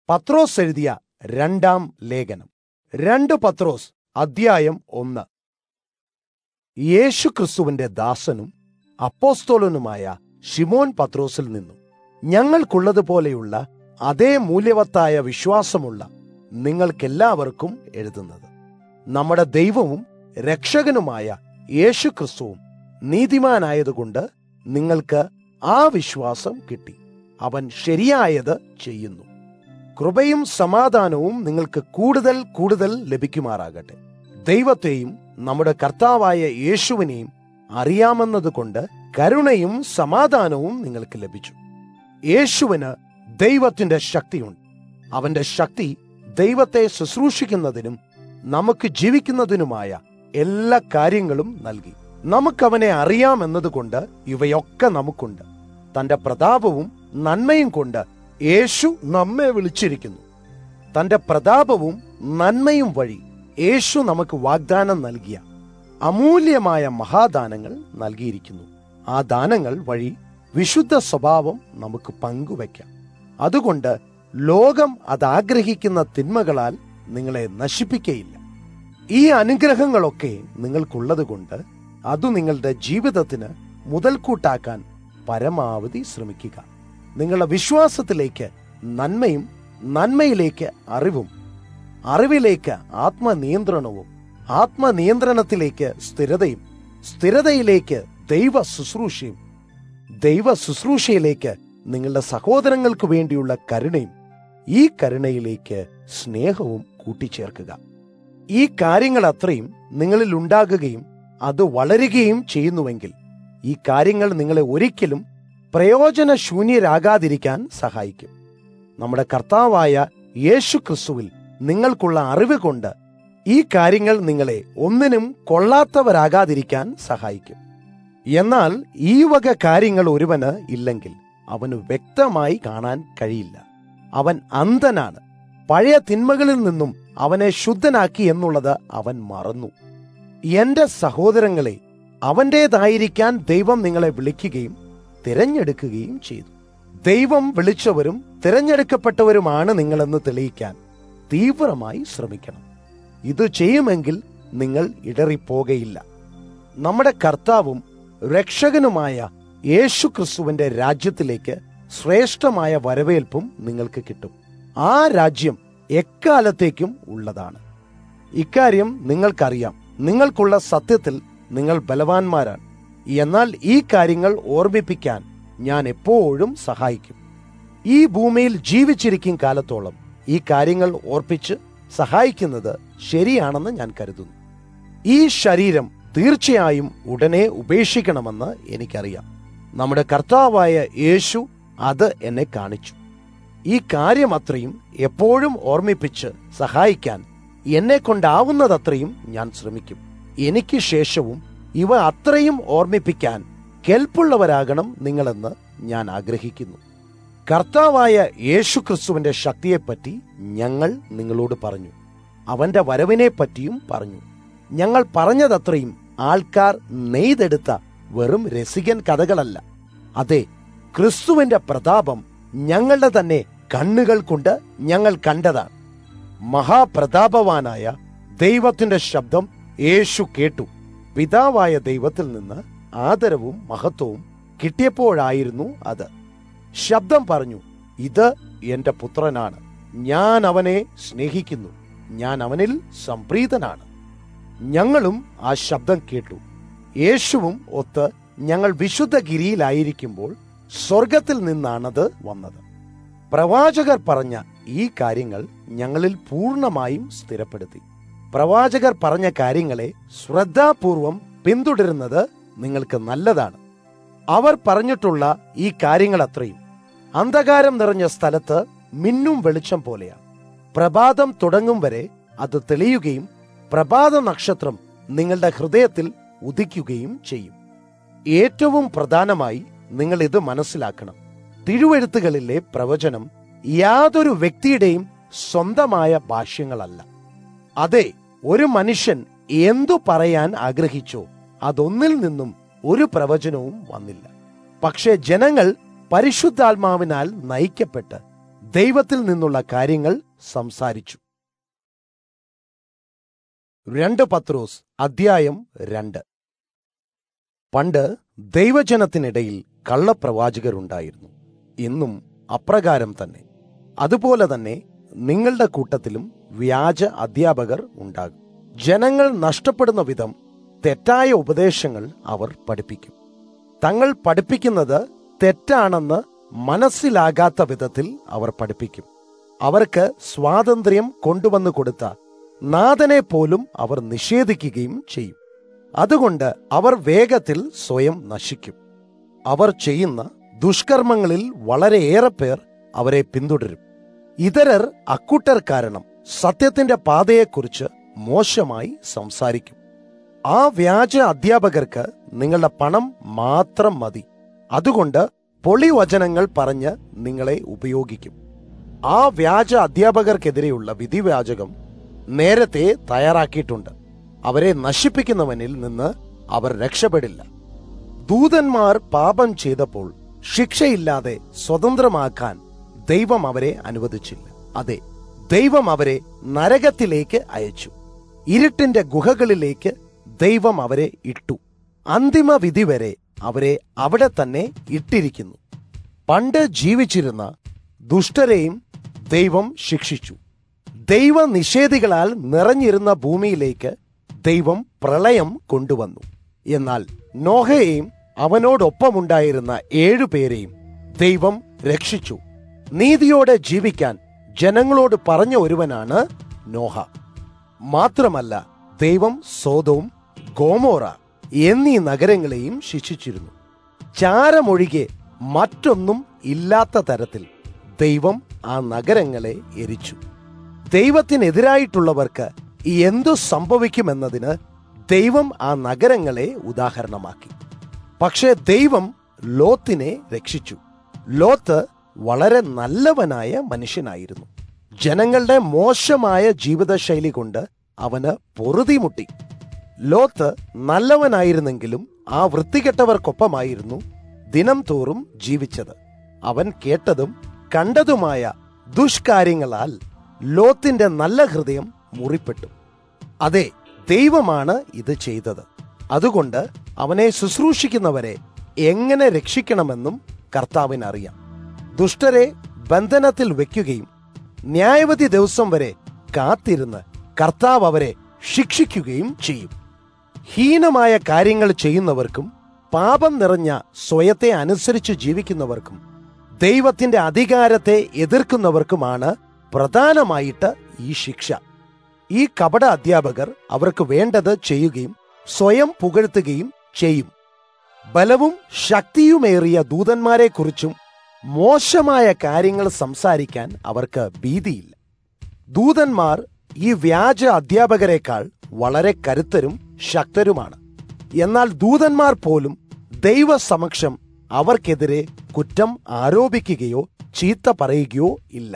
പത്രോസ് എഴുതിയ രണ്ടാം ലേഖനം രണ്ട് പത്രോസ് അദ്ധ്യായം ഒന്ന് യേശുക്രിസ്തുവിന്റെ ദാസനും അപ്പോസ്തോലനുമായ ഷിമോൻ പത്രോസിൽ നിന്നും ഞങ്ങൾക്കുള്ളതുപോലെയുള്ള അതേ മൂല്യവത്തായ വിശ്വാസമുള്ള നിങ്ങൾക്കെല്ലാവർക്കും എഴുതുന്നത് നമ്മുടെ ദൈവവും രക്ഷകനുമായ യേശുക്രിസ്തുവും നീതിമാനായതുകൊണ്ട് നിങ്ങൾക്ക് ആ വിശ്വാസം കിട്ടി അവൻ ശരിയായത് ചെയ്യുന്നു കൃപയും സമാധാനവും നിങ്ങൾക്ക് കൂടുതൽ കൂടുതൽ ലഭിക്കുമാറാകട്ടെ ദൈവത്തെയും നമ്മുടെ കർത്താവായ യേശുവിനെയും അറിയാമെന്നതുകൊണ്ട് കരുണയും സമാധാനവും നിങ്ങൾക്ക് ലഭിച്ചു യേശുവിന് ദൈവത്തിന്റെ ശക്തിയുണ്ട് അവന്റെ ശക്തി ദൈവത്തെ ശുശ്രൂഷിക്കുന്നതിനും നമുക്ക് ജീവിക്കുന്നതിനുമായ എല്ലാ കാര്യങ്ങളും നൽകി നമുക്കവനെ അറിയാമെന്നതുകൊണ്ട് ഇവയൊക്കെ നമുക്കുണ്ട് തന്റെ പ്രതാപവും നന്മയും കൊണ്ട് യേശു നമ്മെ വിളിച്ചിരിക്കുന്നു തന്റെ പ്രതാപവും നന്മയും വഴി യേശു നമുക്ക് വാഗ്ദാനം നൽകിയ അമൂല്യമായ മഹാദാനങ്ങൾ നൽകിയിരിക്കുന്നു ആ ദാനങ്ങൾ വഴി വിശുദ്ധ സ്വഭാവം നമുക്ക് പങ്കുവയ്ക്കാം അതുകൊണ്ട് ലോകം അതാഗ്രഹിക്കുന്ന തിന്മകളാൽ നിങ്ങളെ നശിപ്പിക്കയില്ല ഈ അനുഗ്രഹങ്ങളൊക്കെ നിങ്ങൾക്കുള്ളതുകൊണ്ട് അത് നിങ്ങളുടെ ജീവിതത്തിന് മുതൽക്കൂട്ടാക്കാൻ പരമാവധി ശ്രമിക്കുക നിങ്ങളുടെ വിശ്വാസത്തിലേക്ക് നന്മയും നന്മയിലേക്ക് അറിവും അറിവിലേക്ക് ആത്മനിയന്ത്രണവും ആത്മനിയന്ത്രണത്തിലേക്ക് സ്ഥിരതയും സ്ഥിരതയിലേക്ക് ദൈവ ശുശ്രൂഷയും ദൈവ ശുശ്രൂഷയിലേക്ക് നിങ്ങളുടെ സഹോദരങ്ങൾക്ക് വേണ്ടിയുള്ള കരുണയും ഈ കരുണയിലേക്ക് സ്നേഹവും കൂട്ടിച്ചേർക്കുക ഈ കാര്യങ്ങൾ അത്രയും നിങ്ങളിൽ ഉണ്ടാകുകയും അത് വളരുകയും ചെയ്യുന്നുവെങ്കിൽ ഈ കാര്യങ്ങൾ നിങ്ങളെ ഒരിക്കലും പ്രയോജനശൂന്യരാകാതിരിക്കാൻ സഹായിക്കും നമ്മുടെ കർത്താവായ യേശു ക്രിസ്തുവിൽ നിങ്ങൾക്കുള്ള അറിവ് കൊണ്ട് ഈ കാര്യങ്ങൾ നിങ്ങളെ ഒന്നിനും കൊള്ളാത്തവരാകാതിരിക്കാൻ സഹായിക്കും എന്നാൽ ഈ വക കാര്യങ്ങൾ ഒരുവന് ഇല്ലെങ്കിൽ അവന് വ്യക്തമായി കാണാൻ കഴിയില്ല അവൻ അന്ധനാണ് പഴയ തിന്മകളിൽ നിന്നും അവനെ ശുദ്ധനാക്കി എന്നുള്ളത് അവൻ മറന്നു എന്റെ സഹോദരങ്ങളെ അവന്റേതായിരിക്കാൻ ദൈവം നിങ്ങളെ വിളിക്കുകയും തിരഞ്ഞെടുക്കുകയും ചെയ്തു ദൈവം വിളിച്ചവരും തിരഞ്ഞെടുക്കപ്പെട്ടവരുമാണ് നിങ്ങളെന്ന് തെളിയിക്കാൻ തീവ്രമായി ശ്രമിക്കണം ഇത് ചെയ്യുമെങ്കിൽ നിങ്ങൾ ഇടറിപ്പോകയില്ല നമ്മുടെ കർത്താവും രക്ഷകനുമായ യേശു ക്രിസ്തുവിന്റെ രാജ്യത്തിലേക്ക് ശ്രേഷ്ഠമായ വരവേൽപ്പും നിങ്ങൾക്ക് കിട്ടും ആ രാജ്യം എക്കാലത്തേക്കും ഉള്ളതാണ് ഇക്കാര്യം നിങ്ങൾക്കറിയാം നിങ്ങൾക്കുള്ള സത്യത്തിൽ നിങ്ങൾ ബലവാന്മാരാണ് എന്നാൽ ഈ കാര്യങ്ങൾ ഓർമ്മിപ്പിക്കാൻ ഞാൻ എപ്പോഴും സഹായിക്കും ഈ ഭൂമിയിൽ ജീവിച്ചിരിക്കും കാലത്തോളം ഈ കാര്യങ്ങൾ ഓർപ്പിച്ച് സഹായിക്കുന്നത് ശരിയാണെന്ന് ഞാൻ കരുതുന്നു ഈ ശരീരം തീർച്ചയായും ഉടനെ ഉപേക്ഷിക്കണമെന്ന് എനിക്കറിയാം നമ്മുടെ കർത്താവായ യേശു അത് എന്നെ കാണിച്ചു ഈ കാര്യം അത്രയും എപ്പോഴും ഓർമ്മിപ്പിച്ച് സഹായിക്കാൻ എന്നെ കൊണ്ടാവുന്നതത്രയും ഞാൻ ശ്രമിക്കും എനിക്ക് ശേഷവും ഇവ അത്രയും ഓർമ്മിപ്പിക്കാൻ കെൽപ്പുള്ളവരാകണം നിങ്ങളെന്ന് ഞാൻ ആഗ്രഹിക്കുന്നു കർത്താവായ യേശുക്രിസ്തുവിന്റെ ശക്തിയെപ്പറ്റി ഞങ്ങൾ നിങ്ങളോട് പറഞ്ഞു അവന്റെ വരവിനെ പറ്റിയും പറഞ്ഞു ഞങ്ങൾ പറഞ്ഞതത്രയും ആൾക്കാർ നെയ്തെടുത്ത വെറും രസികൻ കഥകളല്ല അതെ ക്രിസ്തുവിന്റെ പ്രതാപം ഞങ്ങളുടെ തന്നെ കണ്ണുകൾ കൊണ്ട് ഞങ്ങൾ കണ്ടതാണ് മഹാപ്രതാപവാനായ ദൈവത്തിന്റെ ശബ്ദം യേശു കേട്ടു പിതാവായ ദൈവത്തിൽ നിന്ന് ആദരവും മഹത്വവും കിട്ടിയപ്പോഴായിരുന്നു അത് ശബ്ദം പറഞ്ഞു ഇത് എന്റെ പുത്രനാണ് ഞാൻ അവനെ സ്നേഹിക്കുന്നു ഞാൻ അവനിൽ സംപ്രീതനാണ് ഞങ്ങളും ആ ശബ്ദം കേട്ടു യേശുവും ഒത്ത് ഞങ്ങൾ വിശുദ്ധ ഗിരിയിലായിരിക്കുമ്പോൾ സ്വർഗത്തിൽ നിന്നാണത് വന്നത് പ്രവാചകർ പറഞ്ഞ ഈ കാര്യങ്ങൾ ഞങ്ങളിൽ പൂർണ്ണമായും സ്ഥിരപ്പെടുത്തി പ്രവാചകർ പറഞ്ഞ കാര്യങ്ങളെ ശ്രദ്ധാപൂർവം പിന്തുടരുന്നത് നിങ്ങൾക്ക് നല്ലതാണ് അവർ പറഞ്ഞിട്ടുള്ള ഈ കാര്യങ്ങൾ അത്രയും അന്ധകാരം നിറഞ്ഞ സ്ഥലത്ത് മിന്നും വെളിച്ചം പോലെയാണ് പ്രഭാതം തുടങ്ങും വരെ അത് തെളിയുകയും പ്രഭാത നക്ഷത്രം നിങ്ങളുടെ ഹൃദയത്തിൽ ഉദിക്കുകയും ചെയ്യും ഏറ്റവും പ്രധാനമായി നിങ്ങൾ ഇത് മനസ്സിലാക്കണം തിരുവെഴുത്തുകളിലെ പ്രവചനം യാതൊരു വ്യക്തിയുടെയും സ്വന്തമായ ഭാഷ്യങ്ങളല്ല അതെ ഒരു മനുഷ്യൻ എന്തു പറയാൻ ആഗ്രഹിച്ചോ അതൊന്നിൽ നിന്നും ഒരു പ്രവചനവും വന്നില്ല പക്ഷേ ജനങ്ങൾ പരിശുദ്ധാത്മാവിനാൽ നയിക്കപ്പെട്ട് ദൈവത്തിൽ നിന്നുള്ള കാര്യങ്ങൾ സംസാരിച്ചു രണ്ട് പത്രോസ് അദ്ധ്യായം രണ്ട് പണ്ട് ദൈവജനത്തിനിടയിൽ കള്ളപ്രവാചകരുണ്ടായിരുന്നു ഇന്നും അപ്രകാരം തന്നെ അതുപോലെ തന്നെ നിങ്ങളുടെ കൂട്ടത്തിലും വ്യാജ അധ്യാപകർ ഉണ്ടാകും ജനങ്ങൾ നഷ്ടപ്പെടുന്ന വിധം തെറ്റായ ഉപദേശങ്ങൾ അവർ പഠിപ്പിക്കും തങ്ങൾ പഠിപ്പിക്കുന്നത് തെറ്റാണെന്ന് മനസ്സിലാകാത്ത വിധത്തിൽ അവർ പഠിപ്പിക്കും അവർക്ക് സ്വാതന്ത്ര്യം കൊണ്ടുവന്നു കൊടുത്ത നാഥനെ പോലും അവർ നിഷേധിക്കുകയും ചെയ്യും അതുകൊണ്ട് അവർ വേഗത്തിൽ സ്വയം നശിക്കും അവർ ചെയ്യുന്ന ദുഷ്കർമ്മങ്ങളിൽ വളരെയേറെ പേർ അവരെ പിന്തുടരും ഇതരർ അക്കൂട്ടർ കാരണം സത്യത്തിന്റെ പാതയെക്കുറിച്ച് മോശമായി സംസാരിക്കും ആ വ്യാജ അധ്യാപകർക്ക് നിങ്ങളുടെ പണം മാത്രം മതി അതുകൊണ്ട് പൊളിവചനങ്ങൾ പറഞ്ഞ് നിങ്ങളെ ഉപയോഗിക്കും ആ വ്യാജ അധ്യാപകർക്കെതിരെയുള്ള വിധിവാചകം നേരത്തെ തയ്യാറാക്കിയിട്ടുണ്ട് അവരെ നശിപ്പിക്കുന്നവനിൽ നിന്ന് അവർ രക്ഷപ്പെടില്ല ദൂതന്മാർ പാപം ചെയ്തപ്പോൾ ശിക്ഷയില്ലാതെ സ്വതന്ത്രമാക്കാൻ ദൈവം അവരെ അനുവദിച്ചില്ല അതെ ദൈവം അവരെ നരകത്തിലേക്ക് അയച്ചു ഇരുട്ടിന്റെ ഗുഹകളിലേക്ക് ദൈവം അവരെ ഇട്ടു അന്തിമ വിധി വരെ അവരെ അവിടെ തന്നെ ഇട്ടിരിക്കുന്നു പണ്ട് ജീവിച്ചിരുന്ന ദുഷ്ടരെയും ദൈവം ശിക്ഷിച്ചു ദൈവനിഷേധികളാൽ നിറഞ്ഞിരുന്ന ഭൂമിയിലേക്ക് ദൈവം പ്രളയം കൊണ്ടുവന്നു എന്നാൽ നോഹയെയും അവനോടൊപ്പമുണ്ടായിരുന്ന ഏഴുപേരെയും ദൈവം രക്ഷിച്ചു നീതിയോടെ ജീവിക്കാൻ ജനങ്ങളോട് പറഞ്ഞ ഒരുവനാണ് നോഹ മാത്രമല്ല ദൈവം സോതവും ഗോമോറ എന്നീ നഗരങ്ങളെയും ശിക്ഷിച്ചിരുന്നു ചാരമൊഴികെ മറ്റൊന്നും ഇല്ലാത്ത തരത്തിൽ ദൈവം ആ നഗരങ്ങളെ എരിച്ചു ദൈവത്തിനെതിരായിട്ടുള്ളവർക്ക് എന്തു സംഭവിക്കുമെന്നതിന് ദൈവം ആ നഗരങ്ങളെ ഉദാഹരണമാക്കി പക്ഷേ ദൈവം ലോത്തിനെ രക്ഷിച്ചു ലോത്ത് വളരെ നല്ലവനായ മനുഷ്യനായിരുന്നു ജനങ്ങളുടെ മോശമായ ജീവിതശൈലി കൊണ്ട് അവന് പൊറുതിമുട്ടി ലോത്ത് നല്ലവനായിരുന്നെങ്കിലും ആ വൃത്തികെട്ടവർക്കൊപ്പമായിരുന്നു ദിനം തോറും ജീവിച്ചത് അവൻ കേട്ടതും കണ്ടതുമായ ദുഷ്കാര്യങ്ങളാൽ ലോത്തിന്റെ നല്ല ഹൃദയം മുറിപ്പെട്ടു അതെ ദൈവമാണ് ഇത് ചെയ്തത് അതുകൊണ്ട് അവനെ ശുശ്രൂഷിക്കുന്നവരെ എങ്ങനെ രക്ഷിക്കണമെന്നും കർത്താവിനറിയാം ദുഷ്ടരെ ബന്ധനത്തിൽ വെക്കുകയും ന്യായവധി ദിവസം വരെ കാത്തിരുന്ന് കർത്താവ് അവരെ ശിക്ഷിക്കുകയും ചെയ്യും ഹീനമായ കാര്യങ്ങൾ ചെയ്യുന്നവർക്കും പാപം നിറഞ്ഞ സ്വയത്തെ അനുസരിച്ച് ജീവിക്കുന്നവർക്കും ദൈവത്തിന്റെ അധികാരത്തെ എതിർക്കുന്നവർക്കുമാണ് പ്രധാനമായിട്ട് ഈ ശിക്ഷ ഈ കപട അധ്യാപകർ അവർക്ക് വേണ്ടത് ചെയ്യുകയും സ്വയം പുകഴ്ത്തുകയും ചെയ്യും ബലവും ശക്തിയുമേറിയ ദൂതന്മാരെക്കുറിച്ചും മോശമായ കാര്യങ്ങൾ സംസാരിക്കാൻ അവർക്ക് ഭീതിയില്ല ദൂതന്മാർ ഈ വ്യാജ അധ്യാപകരെക്കാൾ വളരെ കരുത്തരും ശക്തരുമാണ് എന്നാൽ ദൂതന്മാർ പോലും ദൈവസമക്ഷം അവർക്കെതിരെ കുറ്റം ആരോപിക്കുകയോ ചീത്ത പറയുകയോ ഇല്ല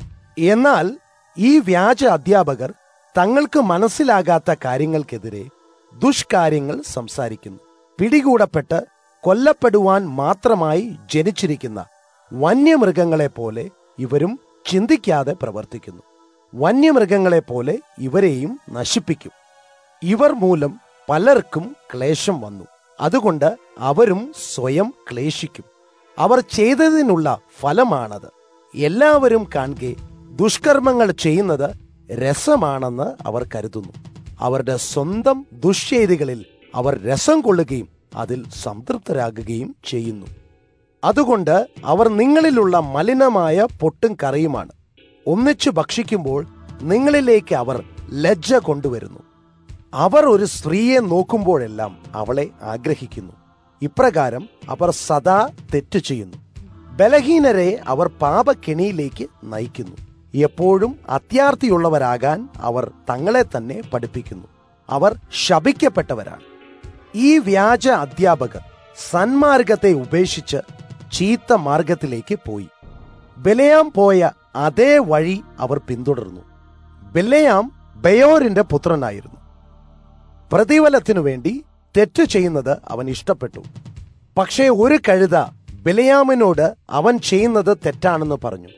എന്നാൽ ഈ വ്യാജ അധ്യാപകർ തങ്ങൾക്ക് മനസ്സിലാകാത്ത കാര്യങ്ങൾക്കെതിരെ ദുഷ്കാര്യങ്ങൾ സംസാരിക്കുന്നു പിടികൂടപ്പെട്ട് കൊല്ലപ്പെടുവാൻ മാത്രമായി ജനിച്ചിരിക്കുന്ന വന്യമൃഗങ്ങളെ പോലെ ഇവരും ചിന്തിക്കാതെ പ്രവർത്തിക്കുന്നു വന്യമൃഗങ്ങളെ പോലെ ഇവരെയും നശിപ്പിക്കും ഇവർ മൂലം പലർക്കും ക്ലേശം വന്നു അതുകൊണ്ട് അവരും സ്വയം ക്ലേശിക്കും അവർ ചെയ്തതിനുള്ള ഫലമാണത് എല്ലാവരും കാണെ ദുഷ്കർമ്മങ്ങൾ ചെയ്യുന്നത് രസമാണെന്ന് അവർ കരുതുന്നു അവരുടെ സ്വന്തം ദുഷ്ചെയ്തികളിൽ അവർ രസം കൊള്ളുകയും അതിൽ സംതൃപ്തരാകുകയും ചെയ്യുന്നു അതുകൊണ്ട് അവർ നിങ്ങളിലുള്ള മലിനമായ പൊട്ടും കറിയുമാണ് ഒന്നിച്ചു ഭക്ഷിക്കുമ്പോൾ നിങ്ങളിലേക്ക് അവർ ലജ്ജ കൊണ്ടുവരുന്നു അവർ ഒരു സ്ത്രീയെ നോക്കുമ്പോഴെല്ലാം അവളെ ആഗ്രഹിക്കുന്നു ഇപ്രകാരം അവർ സദാ തെറ്റു ചെയ്യുന്നു ബലഹീനരെ അവർ പാപക്കെണിയിലേക്ക് നയിക്കുന്നു എപ്പോഴും അത്യാർത്ഥിയുള്ളവരാകാൻ അവർ തങ്ങളെ തന്നെ പഠിപ്പിക്കുന്നു അവർ ശപിക്കപ്പെട്ടവരാണ് ഈ വ്യാജ അധ്യാപകർ സന്മാർഗത്തെ ഉപേക്ഷിച്ച് ചീത്ത മാർഗത്തിലേക്ക് പോയി ബലയാം പോയ അതേ വഴി അവർ പിന്തുടർന്നു ബലയാം ബയോറിന്റെ പുത്രനായിരുന്നു പ്രതിഫലത്തിനു വേണ്ടി തെറ്റു ചെയ്യുന്നത് അവൻ ഇഷ്ടപ്പെട്ടു പക്ഷേ ഒരു കഴുത ബലയാമിനോട് അവൻ ചെയ്യുന്നത് തെറ്റാണെന്ന് പറഞ്ഞു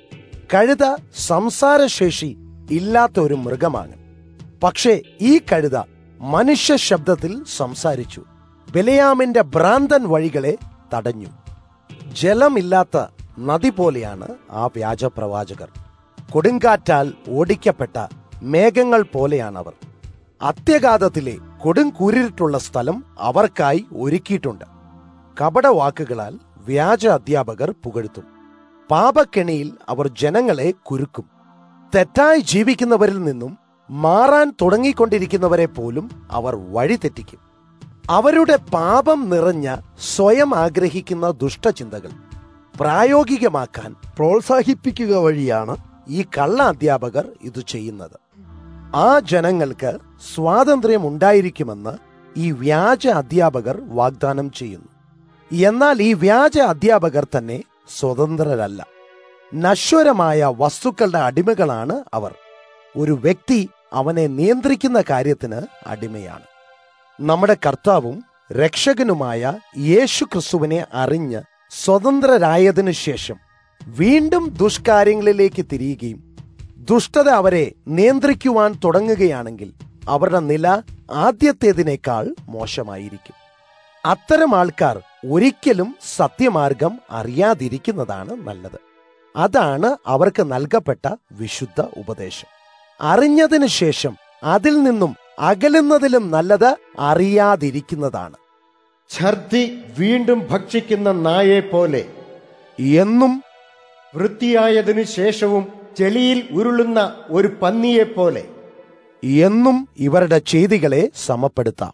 കഴുത സംസാരശേഷി ഇല്ലാത്ത ഒരു മൃഗമാണ് പക്ഷേ ഈ കഴുത മനുഷ്യ ശബ്ദത്തിൽ സംസാരിച്ചു ബെലയാമിന്റെ ഭ്രാന്തൻ വഴികളെ തടഞ്ഞു ജലമില്ലാത്ത നദി പോലെയാണ് ആ വ്യാജ പ്രവാചകർ കൊടുങ്കാറ്റാൽ ഓടിക്കപ്പെട്ട മേഘങ്ങൾ പോലെയാണവർ അത്യഘാതത്തിലെ കൊടുങ്കൂരിട്ടുള്ള സ്ഥലം അവർക്കായി ഒരുക്കിയിട്ടുണ്ട് കപടവാക്കുകളാൽ വ്യാജ അധ്യാപകർ പുകഴ്ത്തും പാപക്കെണിയിൽ അവർ ജനങ്ങളെ കുരുക്കും തെറ്റായി ജീവിക്കുന്നവരിൽ നിന്നും മാറാൻ തുടങ്ങിക്കൊണ്ടിരിക്കുന്നവരെ പോലും അവർ വഴിതെറ്റിക്കും അവരുടെ പാപം നിറഞ്ഞ സ്വയം ആഗ്രഹിക്കുന്ന ദുഷ്ടചിന്തകൾ പ്രായോഗികമാക്കാൻ പ്രോത്സാഹിപ്പിക്കുക വഴിയാണ് ഈ കള്ള അധ്യാപകർ ഇത് ചെയ്യുന്നത് ആ ജനങ്ങൾക്ക് സ്വാതന്ത്ര്യം ഉണ്ടായിരിക്കുമെന്ന് ഈ വ്യാജ അധ്യാപകർ വാഗ്ദാനം ചെയ്യുന്നു എന്നാൽ ഈ വ്യാജ അധ്യാപകർ തന്നെ സ്വതന്ത്രരല്ല നശ്വരമായ വസ്തുക്കളുടെ അടിമകളാണ് അവർ ഒരു വ്യക്തി അവനെ നിയന്ത്രിക്കുന്ന കാര്യത്തിന് അടിമയാണ് നമ്മുടെ കർത്താവും രക്ഷകനുമായ യേശു ക്രിസ്തുവിനെ അറിഞ്ഞ് സ്വതന്ത്രരായതിനു ശേഷം വീണ്ടും ദുഷ്കാര്യങ്ങളിലേക്ക് തിരിയുകയും ദുഷ്ടത അവരെ നിയന്ത്രിക്കുവാൻ തുടങ്ങുകയാണെങ്കിൽ അവരുടെ നില ആദ്യത്തേതിനേക്കാൾ മോശമായിരിക്കും അത്തരം ആൾക്കാർ ഒരിക്കലും സത്യമാർഗം അറിയാതിരിക്കുന്നതാണ് നല്ലത് അതാണ് അവർക്ക് നൽകപ്പെട്ട വിശുദ്ധ ഉപദേശം അറിഞ്ഞതിനു ശേഷം അതിൽ നിന്നും അകലുന്നതിലും നല്ലത് അറിയാതിരിക്കുന്നതാണ് ഛർദി വീണ്ടും ഭക്ഷിക്കുന്ന നായെ പോലെ എന്നും വൃത്തിയായതിനു ശേഷവും ചെളിയിൽ ഉരുളുന്ന ഒരു പന്നിയെപ്പോലെ എന്നും ഇവരുടെ ചെയ്തികളെ സമപ്പെടുത്താം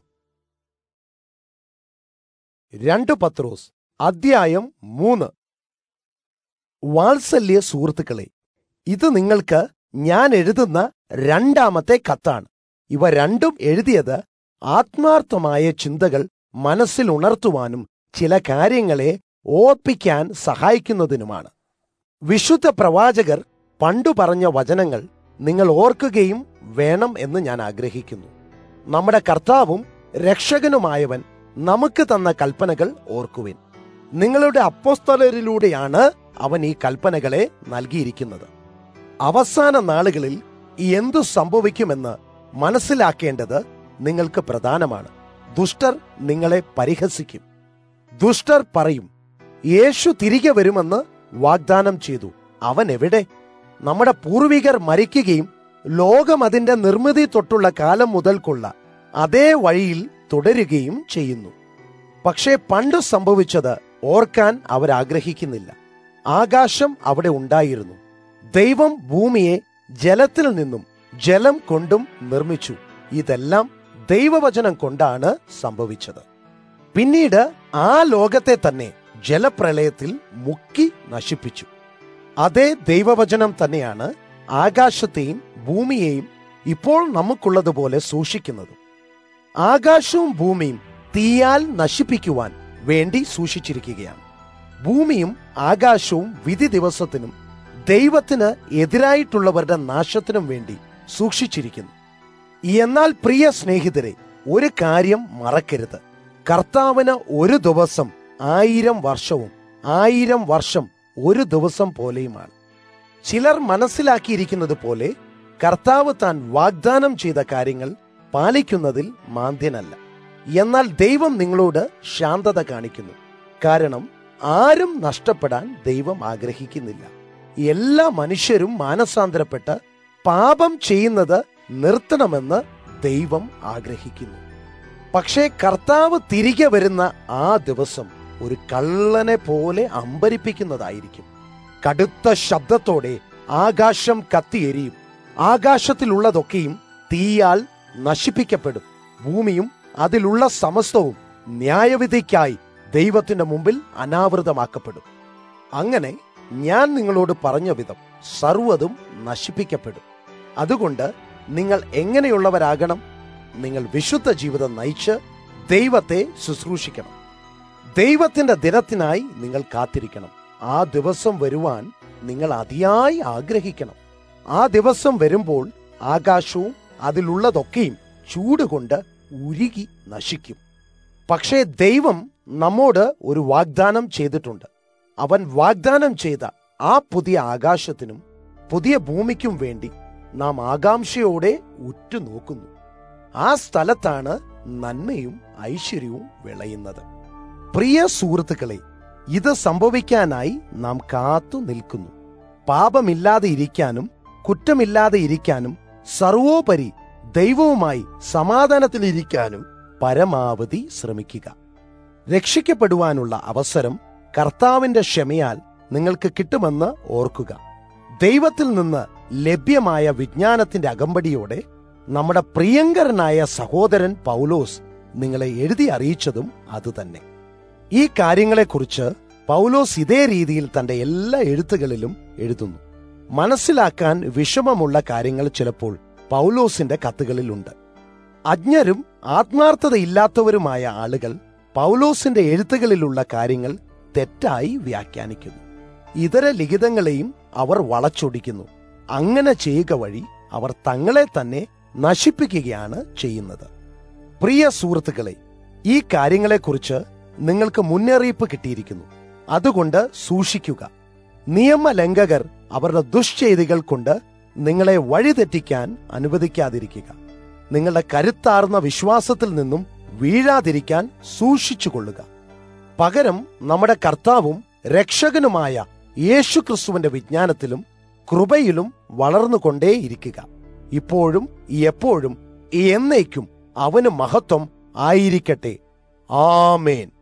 രണ്ട് പത്രോസ് അധ്യായം മൂന്ന് വാത്സല്യ സുഹൃത്തുക്കളെ ഇത് നിങ്ങൾക്ക് ഞാൻ എഴുതുന്ന രണ്ടാമത്തെ കത്താണ് ഇവ രണ്ടും എഴുതിയത് ആത്മാർത്ഥമായ ചിന്തകൾ മനസ്സിൽ ഉണർത്തുവാനും ചില കാര്യങ്ങളെ ഓർപ്പിക്കാൻ സഹായിക്കുന്നതിനുമാണ് വിശുദ്ധ പ്രവാചകർ പണ്ടു പറഞ്ഞ വചനങ്ങൾ നിങ്ങൾ ഓർക്കുകയും വേണം എന്ന് ഞാൻ ആഗ്രഹിക്കുന്നു നമ്മുടെ കർത്താവും രക്ഷകനുമായവൻ നമുക്ക് തന്ന കൽപ്പനകൾ ഓർക്കുവിൻ നിങ്ങളുടെ അപ്പോസ്തലരിലൂടെയാണ് അവൻ ഈ കൽപ്പനകളെ നൽകിയിരിക്കുന്നത് അവസാന നാളുകളിൽ എന്തു സംഭവിക്കുമെന്ന് മനസ്സിലാക്കേണ്ടത് നിങ്ങൾക്ക് പ്രധാനമാണ് ദുഷ്ടർ നിങ്ങളെ പരിഹസിക്കും ദുഷ്ടർ പറയും യേശു തിരികെ വരുമെന്ന് വാഗ്ദാനം ചെയ്തു അവൻ എവിടെ നമ്മുടെ പൂർവികർ മരിക്കുകയും ലോകം അതിന്റെ നിർമ്മിതി തൊട്ടുള്ള കാലം മുതൽക്കുള്ള അതേ വഴിയിൽ തുടരുകയും ചെയ്യുന്നു പക്ഷേ പണ്ട് സംഭവിച്ചത് ഓർക്കാൻ അവരാഗ്രഹിക്കുന്നില്ല ആകാശം അവിടെ ഉണ്ടായിരുന്നു ദൈവം ഭൂമിയെ ജലത്തിൽ നിന്നും ജലം കൊണ്ടും നിർമ്മിച്ചു ഇതെല്ലാം ദൈവവചനം കൊണ്ടാണ് സംഭവിച്ചത് പിന്നീട് ആ ലോകത്തെ തന്നെ ജലപ്രളയത്തിൽ മുക്കി നശിപ്പിച്ചു അതേ ദൈവവചനം തന്നെയാണ് ആകാശത്തെയും ഭൂമിയെയും ഇപ്പോൾ നമുക്കുള്ളതുപോലെ സൂക്ഷിക്കുന്നതും ആകാശവും ഭൂമിയും തീയാൽ നശിപ്പിക്കുവാൻ വേണ്ടി സൂക്ഷിച്ചിരിക്കുകയാണ് ഭൂമിയും ആകാശവും വിധി ദിവസത്തിനും ദൈവത്തിന് എതിരായിട്ടുള്ളവരുടെ നാശത്തിനും വേണ്ടി സൂക്ഷിച്ചിരിക്കുന്നു എന്നാൽ പ്രിയ സ്നേഹിതരെ ഒരു കാര്യം മറക്കരുത് കർത്താവിന് ഒരു ദിവസം ആയിരം വർഷവും ആയിരം വർഷം ഒരു ദിവസം പോലെയുമാണ് ചിലർ മനസ്സിലാക്കിയിരിക്കുന്നത് പോലെ കർത്താവ് താൻ വാഗ്ദാനം ചെയ്ത കാര്യങ്ങൾ പാലിക്കുന്നതിൽ മാന്ദ്യനല്ല എന്നാൽ ദൈവം നിങ്ങളോട് ശാന്തത കാണിക്കുന്നു കാരണം ആരും നഷ്ടപ്പെടാൻ ദൈവം ആഗ്രഹിക്കുന്നില്ല എല്ലാ മനുഷ്യരും മാനസാന്തരപ്പെട്ട് പാപം ചെയ്യുന്നത് നിർത്തണമെന്ന് ദൈവം ആഗ്രഹിക്കുന്നു പക്ഷേ കർത്താവ് തിരികെ വരുന്ന ആ ദിവസം ഒരു കള്ളനെ പോലെ അമ്പരിപ്പിക്കുന്നതായിരിക്കും കടുത്ത ശബ്ദത്തോടെ ആകാശം കത്തിയെരിയും ആകാശത്തിലുള്ളതൊക്കെയും തീയാൽ നശിപ്പിക്കപ്പെടും ഭൂമിയും അതിലുള്ള സമസ്തവും ന്യായവിധിക്കായി ദൈവത്തിന്റെ മുമ്പിൽ അനാവൃതമാക്കപ്പെടും അങ്ങനെ ഞാൻ നിങ്ങളോട് പറഞ്ഞ വിധം സർവ്വതും നശിപ്പിക്കപ്പെടും അതുകൊണ്ട് നിങ്ങൾ എങ്ങനെയുള്ളവരാകണം നിങ്ങൾ വിശുദ്ധ ജീവിതം നയിച്ച് ദൈവത്തെ ശുശ്രൂഷിക്കണം ദൈവത്തിന്റെ ദിനത്തിനായി നിങ്ങൾ കാത്തിരിക്കണം ആ ദിവസം വരുവാൻ നിങ്ങൾ അതിയായി ആഗ്രഹിക്കണം ആ ദിവസം വരുമ്പോൾ ആകാശവും അതിലുള്ളതൊക്കെയും ചൂടുകൊണ്ട് ഉരുകി നശിക്കും പക്ഷേ ദൈവം നമ്മോട് ഒരു വാഗ്ദാനം ചെയ്തിട്ടുണ്ട് അവൻ വാഗ്ദാനം ചെയ്ത ആ പുതിയ ആകാശത്തിനും പുതിയ ഭൂമിക്കും വേണ്ടി നാം ആകാംക്ഷയോടെ ഉറ്റുനോക്കുന്നു ആ സ്ഥലത്താണ് നന്മയും ഐശ്വര്യവും വിളയുന്നത് പ്രിയ സുഹൃത്തുക്കളെ ഇത് സംഭവിക്കാനായി നാം കാത്തു നിൽക്കുന്നു പാപമില്ലാതെ ഇരിക്കാനും കുറ്റമില്ലാതെ ഇരിക്കാനും സർവോപരി ദൈവവുമായി സമാധാനത്തിലിരിക്കാനും പരമാവധി ശ്രമിക്കുക രക്ഷിക്കപ്പെടുവാനുള്ള അവസരം കർത്താവിന്റെ ക്ഷമയാൽ നിങ്ങൾക്ക് കിട്ടുമെന്ന് ഓർക്കുക ദൈവത്തിൽ നിന്ന് ലഭ്യമായ വിജ്ഞാനത്തിന്റെ അകമ്പടിയോടെ നമ്മുടെ പ്രിയങ്കരനായ സഹോദരൻ പൗലോസ് നിങ്ങളെ എഴുതി അറിയിച്ചതും അതുതന്നെ ഈ കാര്യങ്ങളെക്കുറിച്ച് പൗലോസ് ഇതേ രീതിയിൽ തന്റെ എല്ലാ എഴുത്തുകളിലും എഴുതുന്നു മനസ്സിലാക്കാൻ വിഷമമുള്ള കാര്യങ്ങൾ ചിലപ്പോൾ പൗലോസിന്റെ കത്തുകളിലുണ്ട് അജ്ഞരും ആത്മാർത്ഥതയില്ലാത്തവരുമായ ആളുകൾ പൗലോസിന്റെ എഴുത്തുകളിലുള്ള കാര്യങ്ങൾ തെറ്റായി വ്യാഖ്യാനിക്കുന്നു ഇതര ലിഖിതങ്ങളെയും അവർ വളച്ചൊടിക്കുന്നു അങ്ങനെ ചെയ്യുക വഴി അവർ തങ്ങളെ തന്നെ നശിപ്പിക്കുകയാണ് ചെയ്യുന്നത് പ്രിയ സുഹൃത്തുക്കളെ ഈ കാര്യങ്ങളെക്കുറിച്ച് നിങ്ങൾക്ക് മുന്നറിയിപ്പ് കിട്ടിയിരിക്കുന്നു അതുകൊണ്ട് സൂക്ഷിക്കുക നിയമലംഘകർ അവരുടെ ദുഷ്ചെയ്തികൾ കൊണ്ട് നിങ്ങളെ വഴിതെറ്റിക്കാൻ അനുവദിക്കാതിരിക്കുക നിങ്ങളുടെ കരുത്താർന്ന വിശ്വാസത്തിൽ നിന്നും വീഴാതിരിക്കാൻ സൂക്ഷിച്ചുകൊള്ളുക പകരം നമ്മുടെ കർത്താവും രക്ഷകനുമായ യേശുക്രിസ്തുവിന്റെ വിജ്ഞാനത്തിലും കൃപയിലും വളർന്നുകൊണ്ടേയിരിക്കുക ഇപ്പോഴും എപ്പോഴും എന്നേക്കും അവന് മഹത്വം ആയിരിക്കട്ടെ ആമേൻ